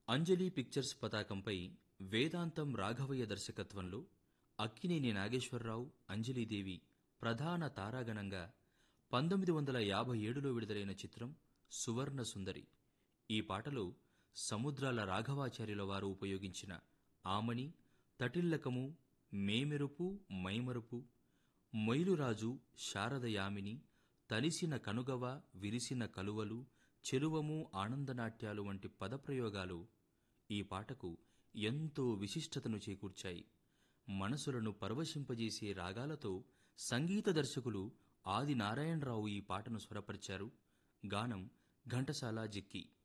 అంజలి pictures పతాకంపై వేదాంతం రాఘవయ్య దర్శకత్వంలో అక్కినేని నాగేశ్వరరావు అంజలీదేవి ప్రధాన తారాగణంగా పంతొమ్మిది వందల యాభై ఏడులో విడుదలైన చిత్రం సువర్ణ సుందరి ఈ పాటలో సముద్రాల రాఘవాచార్యుల వారు ఉపయోగించిన ఆమని తటిల్లకము మేమెరుపు మైమరుపు మొయిలురాజు శారదయామిని తలిసిన కనుగవ విరిసిన కలువలు చెలువము ఆనందనాట్యాలు వంటి పదప్రయోగాలు ఈ పాటకు ఎంతో విశిష్టతను చేకూర్చాయి మనసులను పరవశింపజేసే రాగాలతో సంగీత దర్శకులు ఆది నారాయణరావు ఈ పాటను స్వరపరిచారు గానం ఘంటసాల జిక్కి